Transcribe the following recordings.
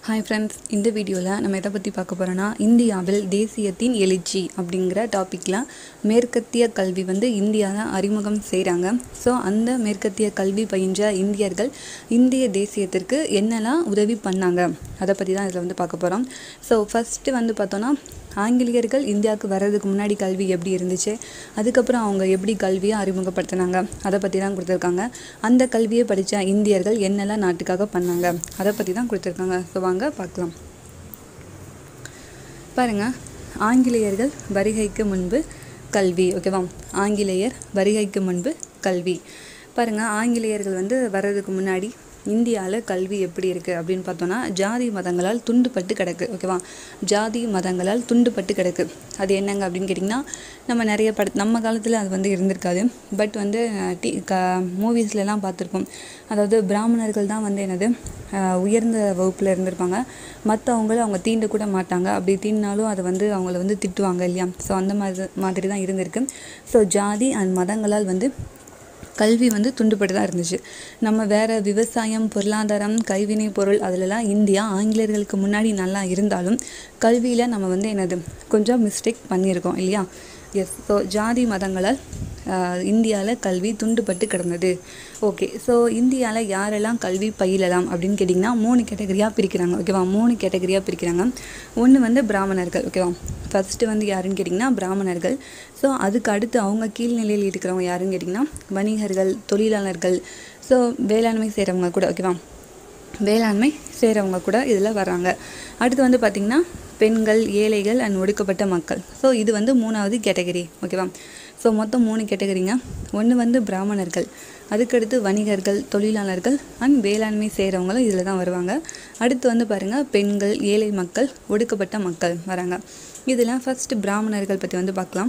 hi friends இந்த வீடியோவில் நம்ம எதை பற்றி பார்க்க போகிறோன்னா இந்தியாவில் தேசியத்தின் எழுச்சி அப்படிங்கிற டாப்பிக்கில் மேற்கத்திய கல்வி வந்து இந்தியாவில் அறிமுகம் செய்கிறாங்க ஸோ அந்த மேற்கத்திய கல்வி பயின்ற இந்தியர்கள் இந்திய தேசியத்திற்கு என்னெல்லாம் உதவி பண்ணாங்க அதை பற்றி தான் இதில் வந்து பார்க்க போகிறோம் ஸோ ஃபஸ்ட்டு வந்து பார்த்தோன்னா ஆங்கிலேயர்கள் இந்தியாவுக்கு வர்றதுக்கு முன்னாடி கல்வி எப்படி இருந்துச்சு அதுக்கப்புறம் அவங்க எப்படி கல்வியை அறிமுகப்படுத்தினாங்க அதை பற்றி தான் கொடுத்துருக்காங்க அந்த கல்வியை படித்த இந்தியர்கள் என்னெல்லாம் நாட்டுக்காக பண்ணாங்க அதை பற்றி தான் கொடுத்துருக்காங்க ஸோ வாங்க பார்க்கலாம் பாருங்க ஆங்கிலேயர்கள் வருகைக்கு முன்பு கல்வி ஓகேவா ஆங்கிலேயர் வருகைக்கு முன்பு கல்வி பாருங்க ஆங்கிலேயர்கள் வந்து வர்றதுக்கு முன்னாடி இந்தியாவில் கல்வி எப்படி இருக்குது அப்படின்னு பார்த்தோன்னா ஜாதி மதங்களால் துண்டுபட்டு கிடக்கு ஓகேவா ஜாதி மதங்களால் துண்டுபட்டு கிடக்கு அது என்னங்க அப்படின்னு கேட்டிங்கன்னா நம்ம நிறைய பட நம்ம காலத்தில் அது வந்து இருந்திருக்காது பட் வந்து டி க மூவிஸ்லலாம் பார்த்துருப்போம் அதாவது பிராமணர்கள் தான் வந்து என்னது ஆஹ் உயர்ந்த வகுப்பில் இருந்திருப்பாங்க மற்றவங்கள அவங்க தீண்ட கூட மாட்டாங்க அப்படி தீண்டினாலும் அதை வந்து அவங்கள வந்து திட்டுவாங்க இல்லையா ஸோ அந்த மாதிரி மாதிரி தான் இருந்திருக்கு ஸோ ஜாதி அண்ட் மதங்களால் வந்து கல்வி வந்து துண்டுபட்டு தான் இருந்துச்சு நம்ம வேறு விவசாயம் பொருளாதாரம் கைவினை பொருள் அதிலலாம் இந்தியா ஆங்கிலேயர்களுக்கு முன்னாடி நல்லா இருந்தாலும் கல்வியில் நம்ம வந்து என்னது கொஞ்சம் மிஸ்டேக் பண்ணியிருக்கோம் இல்லையா எஸ் ஸோ ஜாதி மதங்களால் இந்தியாவில் கல்வி துண்டுபட்டு கிடந்தது ஓகே ஸோ இந்தியாவில் யாரெல்லாம் கல்வி பயிலலாம் அப்படின்னு கேட்டிங்கன்னா மூணு கேட்டகரியாக பிரிக்கிறாங்க ஓகேவா மூணு கேட்டகரியாக பிரிக்கிறாங்க ஒன்று வந்து பிராமணர்கள் ஓகேவா ஃபஸ்ட்டு வந்து யாருன்னு கேட்டிங்கன்னா பிராமணர்கள் ஸோ அதுக்கு அடுத்து அவங்க கீழ்நிலையில் இருக்கிறவங்க யாருன்னு கேட்டிங்கன்னா வணிகர்கள் தொழிலாளர்கள் ஸோ வேளாண்மை செய்கிறவங்க கூட ஓகேவா வேளாண்மை செய்கிறவங்க கூட இதில் வராங்க அடுத்து வந்து பார்த்திங்கன்னா பெண்கள் ஏழைகள் அண்ட் ஒடுக்கப்பட்ட மக்கள் ஸோ இது வந்து மூணாவது கேட்டகரி ஓகேவா ஸோ மொத்தம் மூணு கேட்டகரிங்க ஒன்று வந்து பிராமணர்கள் அதுக்கடுத்து வணிகர்கள் தொழிலாளர்கள் அண்ட் வேளாண்மை செய்கிறவங்களும் இதில் தான் வருவாங்க அடுத்து வந்து பாருங்கள் பெண்கள் ஏழை மக்கள் ஒடுக்கப்பட்ட மக்கள் வராங்க இதில் ஃபஸ்ட்டு பிராமணர்கள் பற்றி வந்து பார்க்கலாம்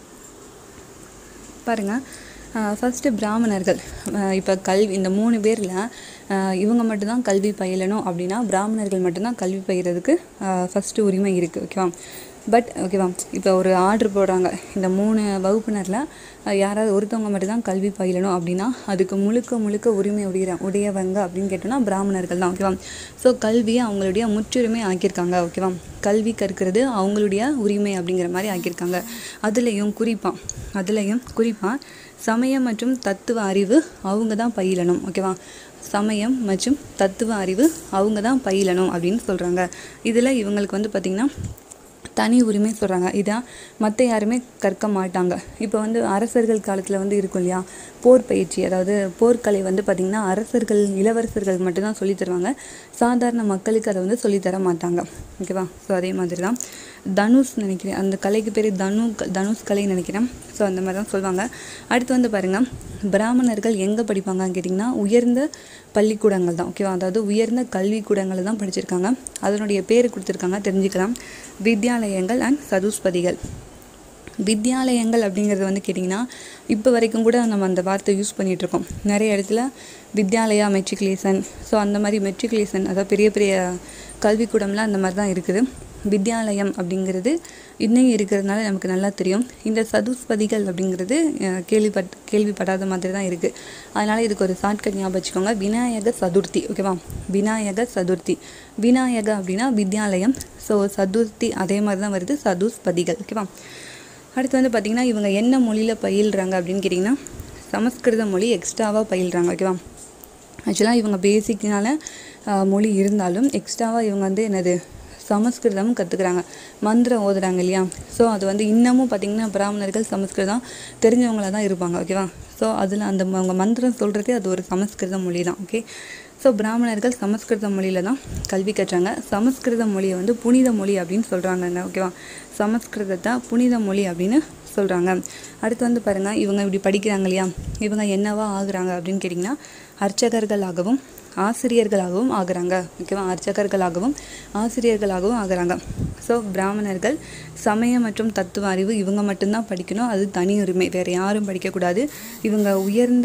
பாருங்கள் ஃபஸ்ட்டு பிராமணர்கள் இப்போ கல்வி இந்த மூணு பேரில் இவங்க மட்டும்தான் கல்வி பயிலணும் அப்படின்னா பிராமணர்கள் மட்டும்தான் கல்வி பயிறதுக்கு ஃபஸ்ட்டு உரிமை இருக்குது ஓகேவா பட் ஓகேவா இப்போ ஒரு ஆர்டர் போடுறாங்க இந்த மூணு வகுப்பினரில் யாராவது ஒருத்தவங்க மட்டும்தான் கல்வி பயிலணும் அப்படின்னா அதுக்கு முழுக்க முழுக்க உரிமை உடைய உடையவங்க அப்படின்னு கேட்டோம்னா பிராமணர்கள் தான் ஓகேவா ஸோ கல்வியை அவங்களுடைய முற்றுரிமை ஆக்கியிருக்காங்க ஓகேவா கல்வி கற்கிறது அவங்களுடைய உரிமை அப்படிங்கிற மாதிரி ஆக்கியிருக்காங்க அதுலேயும் குறிப்பாக அதுலேயும் குறிப்பாக சமயம் மற்றும் தத்துவ அறிவு அவங்க தான் பயிலணும் ஓகேவா சமயம் மற்றும் தத்துவ அறிவு அவங்க தான் பயிலணும் அப்படின்னு சொல்கிறாங்க இதில் இவங்களுக்கு வந்து பார்த்திங்கன்னா தனி உரிமை சொல்கிறாங்க இதான் மற்ற யாருமே கற்க மாட்டாங்க இப்போ வந்து அரசர்கள் காலத்தில் வந்து இருக்கும் இல்லையா போர் பயிற்சி அதாவது போர்க்கலை வந்து பார்த்திங்கன்னா அரசர்கள் இளவரசர்கள் மட்டும்தான் சொல்லித் தருவாங்க சாதாரண மக்களுக்கு அதை வந்து சொல்லித்தர மாட்டாங்க ஓகேவா ஸோ அதே மாதிரி தான் தனுஷ் நினைக்கிறேன் அந்த கலைக்கு பேர் தனு தனுஷ் கலைன்னு நினைக்கிறேன் ஸோ அந்த மாதிரி தான் சொல்லுவாங்க அடுத்து வந்து பாருங்கள் பிராமணர்கள் எங்கே படிப்பாங்கன்னு கேட்டிங்கன்னா உயர்ந்த பள்ளிக்கூடங்கள் தான் ஓகேவா அதாவது உயர்ந்த கல்விக்கூடங்களை தான் படிச்சிருக்காங்க அதனுடைய பேர் கொடுத்துருக்காங்க தெரிஞ்சுக்கலாம் வித்யாலயங்கள் அண்ட் சதுஸ்பதிகள் வித்யாலயங்கள் அப்படிங்கிறது வந்து கேட்டிங்கன்னா இப்போ வரைக்கும் கூட நம்ம அந்த வார்த்தை யூஸ் பண்ணிகிட்ருக்கோம் நிறைய இடத்துல வித்யாலயா மெட்ரிகுலேஷன் ஸோ அந்த மாதிரி மெட்ரிகுலேஷன் அதாவது பெரிய பெரிய கல்விக்கூடம்லாம் அந்த மாதிரி தான் இருக்குது வித்யாலயம் அப்படிங்கிறது இன்னும் இருக்கிறதுனால நமக்கு நல்லா தெரியும் இந்த சதுஸ்பதிகள் அப்படிங்கிறது கேள்விப்பட் கேள்விப்படாத மாதிரி தான் இருக்குது அதனால் இதுக்கு ஒரு ஷார்ட்கட் ஞாபகம் வச்சுக்கோங்க விநாயக சதுர்த்தி ஓகேவா விநாயக சதுர்த்தி விநாயக அப்படின்னா வித்யாலயம் ஸோ சதுர்த்தி அதே மாதிரி தான் வருது சதுஸ்பதிகள் ஓகேவா அடுத்து வந்து பார்த்திங்கன்னா இவங்க என்ன மொழியில் பயில்றாங்க அப்படின்னு கேட்டிங்கன்னா சமஸ்கிருத மொழி எக்ஸ்ட்ராவாக பயில்றாங்க ஓகேவா ஆக்சுவலாக இவங்க பேசிக்கான மொழி இருந்தாலும் எக்ஸ்ட்ராவாக இவங்க வந்து என்னது சமஸ்கிருதம் கற்றுக்குறாங்க மந்திரம் ஓதுறாங்க இல்லையா ஸோ அது வந்து இன்னமும் பார்த்திங்கன்னா பிராமணர்கள் சமஸ்கிருதம் தெரிஞ்சவங்களாக தான் இருப்பாங்க ஓகேவா ஸோ அதில் அந்த அவங்க மந்திரம் சொல்கிறதே அது ஒரு சமஸ்கிருத மொழி தான் ஓகே ஸோ பிராமணர்கள் சமஸ்கிருத மொழியில் தான் கல்வி கற்றாங்க சமஸ்கிருத மொழியை வந்து புனித மொழி அப்படின்னு சொல்கிறாங்கங்க ஓகேவா சமஸ்கிருதத்தை புனித மொழி அப்படின்னு சொல்கிறாங்க அடுத்து வந்து பாருங்கள் இவங்க இப்படி படிக்கிறாங்க இல்லையா இவங்க என்னவா ஆகுறாங்க அப்படின்னு கேட்டிங்கன்னா அர்ச்சகர்களாகவும் ஆசிரியர்களாகவும் ஆகுறாங்க ஓகேவா அர்ச்சகர்களாகவும் ஆசிரியர்களாகவும் ஆகுறாங்க ஸோ பிராமணர்கள் சமயம் மற்றும் தத்துவ அறிவு இவங்க மட்டும்தான் படிக்கணும் அது தனி உரிமை வேறு யாரும் படிக்கக்கூடாது இவங்க உயர்ந்த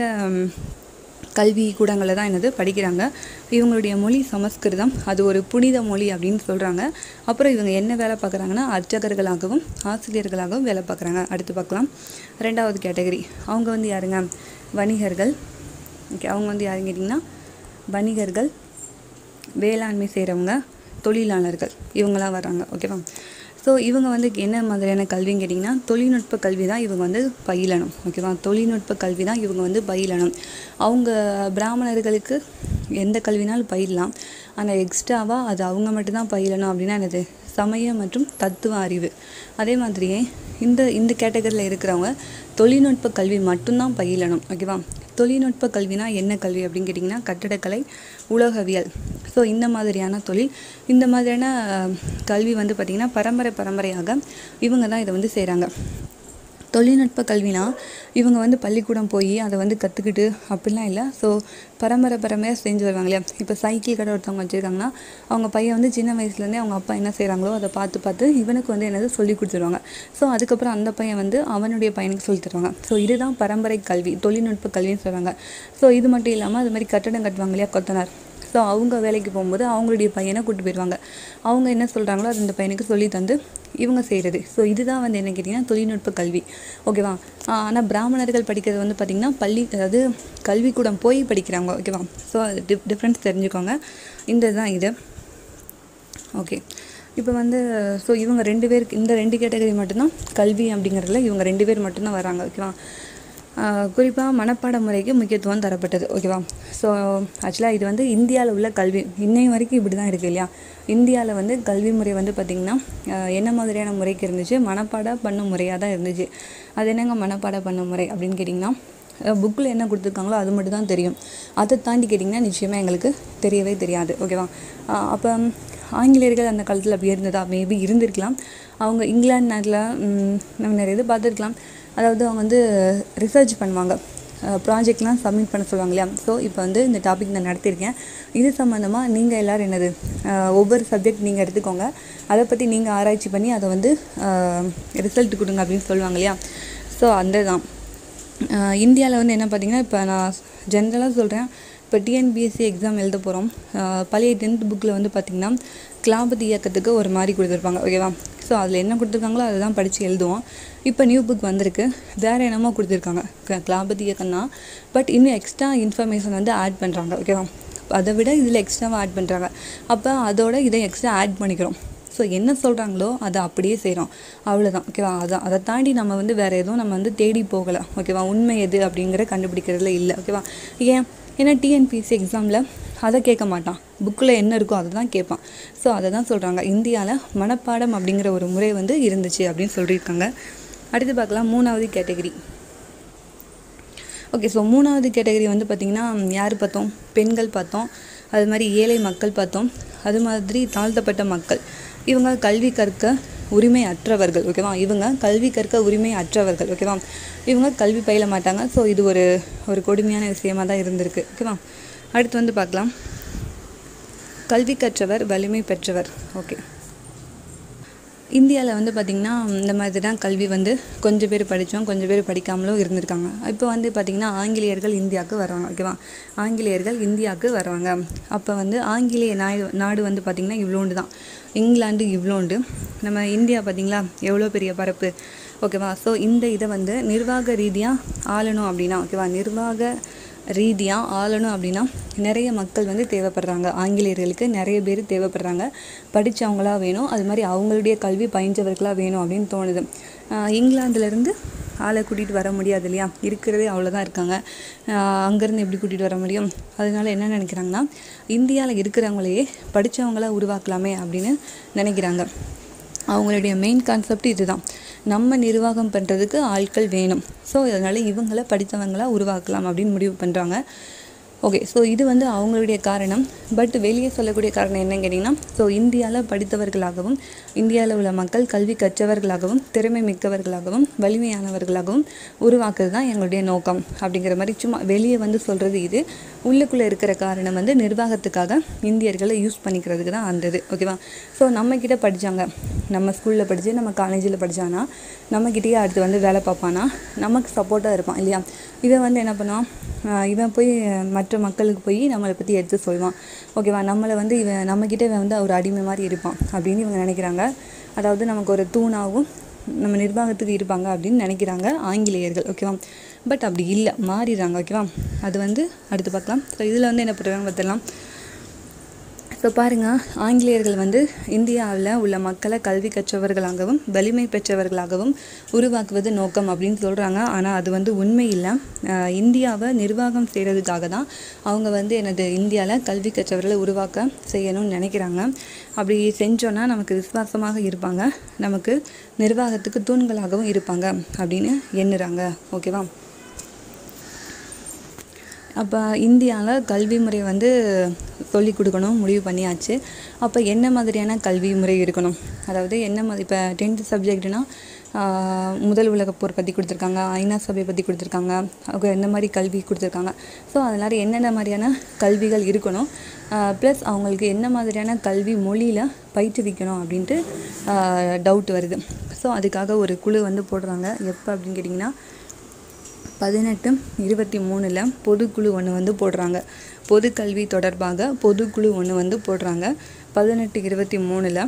கல்வி கூடங்களில் தான் என்னது படிக்கிறாங்க இவங்களுடைய மொழி சமஸ்கிருதம் அது ஒரு புனித மொழி அப்படின்னு சொல்கிறாங்க அப்புறம் இவங்க என்ன வேலை பார்க்குறாங்கன்னா அர்ச்சகர்களாகவும் ஆசிரியர்களாகவும் வேலை பார்க்குறாங்க அடுத்து பார்க்கலாம் ரெண்டாவது கேட்டகரி அவங்க வந்து யாருங்க வணிகர்கள் ஓகே அவங்க வந்து யாருன்னு கேட்டிங்கன்னா வணிகர்கள் வேளாண்மை செய்கிறவங்க தொழிலாளர்கள் இவங்களாம் வராங்க ஓகேவா ஸோ இவங்க வந்து என்ன மாதிரியான கல்வின்னு கேட்டிங்கன்னா தொழில்நுட்ப கல்வி தான் இவங்க வந்து பயிலணும் ஓகேவா தொழில்நுட்ப கல்வி தான் இவங்க வந்து பயிலணும் அவங்க பிராமணர்களுக்கு எந்த கல்வினாலும் பயிலலாம் ஆனால் எக்ஸ்ட்ராவாக அது அவங்க மட்டும்தான் பயிலணும் அப்படின்னா என்னது சமய மற்றும் தத்துவ அறிவு அதே மாதிரியே இந்த இந்த கேட்டகரியில் இருக்கிறவங்க தொழில்நுட்ப கல்வி மட்டும்தான் பயிலணும் ஓகேவா தொழில்நுட்ப கல்வினா என்ன கல்வி அப்படின்னு கேட்டிங்கன்னா கட்டடக்கலை உலோகவியல் ஸோ இந்த மாதிரியான தொழில் இந்த மாதிரியான அஹ், கல்வி வந்து பார்த்திங்கன்னா பரம்பரை பரம்பரையாக இவங்க தான் இதை வந்து செய்கிறாங்க தொழில்நுட்ப கல்வினா இவங்க வந்து பள்ளிக்கூடம் போய் அதை வந்து கற்றுக்கிட்டு அப்படிலாம் இல்லை ஸோ பரம்பரை பரம்பரையாக செஞ்சு வருவாங்க இல்லையா இப்போ சைக்கிள் கடை ஒருத்தவங்க வச்சுருக்காங்கன்னா அவங்க பையன் வந்து சின்ன வயசுலேருந்தே அவங்க அப்பா என்ன செய்கிறாங்களோ அதை பார்த்து பார்த்து இவனுக்கு வந்து என்னது சொல்லி கொடுத்துருவாங்க ஸோ அதுக்கப்புறம் அந்த பையன் வந்து அவனுடைய பையனுக்கு சொல்லி தருவாங்க ஸோ இதுதான் பரம்பரை கல்வி தொழில்நுட்ப கல்வின்னு சொல்கிறாங்க ஸோ இது மட்டும் இல்லாமல் அது மாதிரி கட்டடம் கட்டுவாங்க இல்லையா கொத்தனார் ஸோ அவங்க வேலைக்கு போகும்போது அவங்களுடைய பையனை கூட்டு போயிடுவாங்க அவங்க என்ன சொல்கிறாங்களோ அது அந்த பையனுக்கு சொல்லி தந்து இவங்க செய்கிறது ஸோ இதுதான் வந்து என்ன கேட்டிங்கன்னா தொழில்நுட்ப கல்வி ஓகேவா ஆனால் பிராமணர்கள் படிக்கிறது வந்து பார்த்திங்கன்னா பள்ளி அதாவது கல்விக்கூடம் போய் படிக்கிறாங்க ஓகேவா ஸோ அது டிஃப் டிஃப்ரென்ஸ் தெரிஞ்சுக்கோங்க இந்த தான் இது ஓகே இப்போ வந்து ஸோ இவங்க ரெண்டு பேருக்கு இந்த ரெண்டு கேட்டகரி மட்டும்தான் கல்வி அப்படிங்கிறதுல இவங்க ரெண்டு பேர் மட்டும்தான் வராங்க ஓகேவா குறிப்பாக மனப்பாட முறைக்கு முக்கியத்துவம் தரப்பட்டது ஓகேவா ஸோ ஆக்சுவலாக இது வந்து இந்தியாவில் உள்ள கல்வி இன்னைய வரைக்கும் இப்படி தான் இருக்குது இல்லையா இந்தியாவில் வந்து கல்வி முறை வந்து பார்த்திங்கன்னா ஆஹ், என்ன மாதிரியான முறைக்கு இருந்துச்சு மனப்பாட பண்ணும் முறையாக தான் இருந்துச்சு அது என்னங்க மனப்பாட பண்ணும் முறை அப்படின்னு கேட்டிங்கன்னா புக்கில் என்ன கொடுத்துருக்காங்களோ அது மட்டும் தான் தெரியும் அதை தாண்டி கேட்டிங்கன்னா நிச்சயமாக எங்களுக்கு தெரியவே தெரியாது ஓகேவா ஆஹ் அப்போ ஆங்கிலேயர்கள் அந்த காலத்தில் அப்படி இருந்ததா மேபி இருந்திருக்கலாம் அவங்க இங்கிலாந்து நாட்டில் நம்ம நிறைய இது பார்த்துருக்கலாம் அதாவது அவங்க வந்து ரிசர்ச் பண்ணுவாங்க ப்ராஜெக்ட்லாம் சப்மிட் பண்ண சொல்லுவாங்க இல்லையா ஸோ இப்போ வந்து இந்த டாபிக் நான் நடத்தியிருக்கேன் இது சம்மந்தமாக நீங்கள் எல்லோரும் என்னது ஆஹ் ஒவ்வொரு சப்ஜெக்ட் நீங்கள் எடுத்துக்கோங்க அதை பற்றி நீங்கள் ஆராய்ச்சி பண்ணி அதை வந்து ரிசல்ட் கொடுங்க அப்படின்னு சொல்லுவாங்க இல்லையா ஸோ அந்த தான் இந்தியாவில் வந்து என்ன பார்த்தீங்கன்னா இப்போ நான் ஜென்ரலாக சொல்கிறேன் இப்போ டிஎன்பிஎஸ்சி எக்ஸாம் எழுத போகிறோம் பழைய டென்த் புக்கில் வந்து பார்த்திங்கன்னா கிளாபதி இயக்கத்துக்கு ஒரு மாதிரி கொடுத்துருப்பாங்க ஓகேவா ஸோ அதில் என்ன கொடுத்துருக்காங்களோ அதை தான் படித்து எழுதுவோம் இப்போ நியூ புக் வந்திருக்கு வேறு என்னமோ கொடுத்துருக்காங்க க- கிளாபதி இயக்கம் தான் பட் இன்னும் எக்ஸ்ட்ரா இன்ஃபர்மேஷன் வந்து ஆட் பண்ணுறாங்க ஓகேவா அதை விட இதில் எக்ஸ்ட்ராவாக ஆட் பண்ணுறாங்க அப்போ அதோட இதை எக்ஸ்ட்ரா ஆட் பண்ணிக்கிறோம் ஸோ என்ன சொல்கிறாங்களோ அதை அப்படியே செய்கிறோம் அவ்வளோதான் ஓகேவா அதான் அதை தாண்டி நம்ம வந்து வேறு எதுவும் நம்ம வந்து தேடி போகலை ஓகேவா உண்மை எது அப்படிங்கிற கண்டுபிடிக்கிறதுல இல்லை ஓகேவா ஏன் ஏன்னா டிஎன்பிஎஸ்சி எக்ஸாமில் அதை கேட்க மாட்டான் புக்கில் என்ன இருக்கோ அதை தான் கேட்பான் ஸோ அதை தான் சொல்கிறாங்க இந்தியாவில் மனப்பாடம் அப்படிங்கிற ஒரு முறை வந்து இருந்துச்சு அப்படின்னு சொல்லியிருக்காங்க அடுத்து பார்க்கலாம் மூணாவது கேட்டகரி ஓகே ஸோ மூணாவது கேட்டகரி வந்து பார்த்திங்கன்னா யார் பார்த்தோம் பெண்கள் பார்த்தோம் அது மாதிரி ஏழை மக்கள் பார்த்தோம் அது மாதிரி தாழ்த்தப்பட்ட மக்கள் இவங்க கல்வி கற்க உரிமை அற்றவர்கள் ஓகேவா இவங்க கல்வி கற்க உரிமை அற்றவர்கள் ஓகேவா இவங்க கல்வி பயில மாட்டாங்க ஸோ இது ஒரு ஒரு கொடுமையான விஷயமா தான் இருந்திருக்கு ஓகேவா அடுத்து வந்து பார்க்கலாம் கல்வி கற்றவர் வலிமை பெற்றவர் ஓகே இந்தியாவில் வந்து பார்த்திங்கன்னா இந்த மாதிரி தான் கல்வி வந்து கொஞ்சம் பேர் படித்தோம் கொஞ்சம் பேர் படிக்காமலும் இருந்திருக்காங்க இப்போ வந்து பார்த்திங்கன்னா ஆங்கிலேயர்கள் இந்தியாவுக்கு வர்றாங்க ஓகேவா ஆங்கிலேயர்கள் இந்தியாவுக்கு வர்றாங்க அப்போ வந்து ஆங்கிலேய நாடு நாடு வந்து பார்த்திங்கன்னா இவ்வளோண்டு தான் இங்கிலாந்து இவ்வளோண்டு நம்ம இந்தியா பார்த்திங்களா எவ்வளோ பெரிய பரப்பு ஓகேவா ஸோ இந்த இதை வந்து நிர்வாக ரீதியாக ஆளணும் அப்படின்னா ஓகேவா நிர்வாக ரீதியாக ஆளணும் அப்படின்னா நிறைய மக்கள் வந்து தேவைப்படுறாங்க ஆங்கிலேயர்களுக்கு நிறைய பேர் தேவைப்படுறாங்க படித்தவங்களா வேணும் அது மாதிரி அவங்களுடைய கல்வி பயின்றவர்களாக வேணும் அப்படின்னு தோணுது ஆஹ் இங்கிலாந்துலேருந்து ஆளை கூட்டிகிட்டு வர முடியாது இல்லையா இருக்கிறதே அவ்வளோதான் இருக்காங்க ஆஹ் அங்கேருந்து எப்படி கூட்டிகிட்டு வர முடியும் அதனால என்ன நினைக்கிறாங்கன்னா இந்தியாவில் இருக்கிறவங்களையே படித்தவங்களா உருவாக்கலாமே அப்படின்னு நினைக்கிறாங்க அவங்களுடைய மெயின் கான்செப்ட் இதுதான் நம்ம நிர்வாகம் பண்ணுறதுக்கு ஆட்கள் வேணும் ஸோ அதனால் இவங்கள படித்தவங்களா உருவாக்கலாம் அப்படின்னு முடிவு பண்ணுறாங்க ஓகே ஸோ இது வந்து அவங்களுடைய காரணம் பட் வெளியே சொல்லக்கூடிய காரணம் என்னன்னு கேட்டிங்கன்னா ஸோ இந்தியாவில் படித்தவர்களாகவும் இந்தியாவில் உள்ள மக்கள் கல்வி கற்றவர்களாகவும் திறமை மிக்கவர்களாகவும் வலிமையானவர்களாகவும் உருவாக்குறது தான் எங்களுடைய நோக்கம் அப்படிங்கிற மாதிரி சும்மா வெளியே வந்து சொல்கிறது இது உள்ளுக்குள்ளே இருக்கிற காரணம் வந்து நிர்வாகத்துக்காக இந்தியர்களை யூஸ் பண்ணிக்கிறதுக்கு தான் அந்த இது ஓகேவா ஸோ நம்மக்கிட்ட படித்தாங்க நம்ம ஸ்கூலில் படித்து நம்ம காலேஜில் படித்தானா நம்மக்கிட்டேயே அடுத்து வந்து வேலை பார்ப்பானா நமக்கு சப்போர்ட்டாக இருப்பான் இல்லையா இவன் வந்து என்ன பண்ணுவான் ஆஹ் இவன் போய் மற்ற மக்களுக்கு போய் நம்மளை பற்றி எடுத்து சொல்லுவான் ஓகேவா நம்மளை வந்து இவன் நம்மக்கிட்ட இவன் வந்து ஒரு அடிமை மாதிரி இருப்பான் அப்படின்னு இவங்க நினைக்கிறாங்க அதாவது நமக்கு ஒரு தூணாகவும் நம்ம நிர்வாகத்துக்கு இருப்பாங்க அப்படின்னு நினைக்கிறாங்க ஆங்கிலேயர்கள் ஓகேவா பட் அப்படி இல்லை மாறிடுறாங்க ஓகேவா அது வந்து அடுத்து பார்க்கலாம் ஸோ இதில் வந்து என்ன பண்ணுறாங்க பார்த்துடலாம் ஸோ ஸோ பாருங்கள் ஆங்கிலேயர்கள் வந்து இந்தியாவில் உள்ள மக்களை கல்வி கற்றவர்களாகவும் வலிமை பெற்றவர்களாகவும் உருவாக்குவது நோக்கம் அப்படின்னு சொல்கிறாங்க ஆனால் அது வந்து உண்மை இல்லை ஆஹ் இந்தியாவை நிர்வாகம் செய்கிறதுக்காக தான் அவங்க வந்து எனது இந்தியாவில் கல்வி கற்றவர்களை உருவாக்க செய்யணும்னு நினைக்கிறாங்க அப்படி செஞ்சோன்னா நமக்கு விசுவாசமாக இருப்பாங்க நமக்கு நிர்வாகத்துக்கு தூண்களாகவும் இருப்பாங்க அப்படின்னு எண்ணுறாங்க ஓகேவா அப்போ இந்தியாவில் கல்வி முறை வந்து சொல்லி கொடுக்கணும் முடிவு பண்ணியாச்சு அப்போ என்ன மாதிரியான கல்வி முறை இருக்கணும் அதாவது என்ன மாதிரி இப்போ டென்த்து சப்ஜெக்ட்னா முதல் உலகப் போர் பற்றி கொடுத்துருக்காங்க ஐநா சபை பற்றி கொடுத்துருக்காங்க அவங்க என்ன மாதிரி கல்வி கொடுத்துருக்காங்க ஸோ அதனால் என்னென்ன மாதிரியான கல்விகள் இருக்கணும் ப்ளஸ் அவங்களுக்கு என்ன மாதிரியான கல்வி மொழியில் பயிற்றுவிக்கணும் அப்படின்ட்டு டவுட் வருது ஸோ அதுக்காக ஒரு குழு வந்து போடுறாங்க எப்போ அப்படின்னு கேட்டிங்கன்னா பதினெட்டு இருபத்தி மூணில் பொதுக்குழு ஒன்று வந்து போடுறாங்க பொது கல்வி தொடர்பாக பொதுக்குழு ஒன்று வந்து போடுறாங்க பதினெட்டு இருபத்தி மூணில்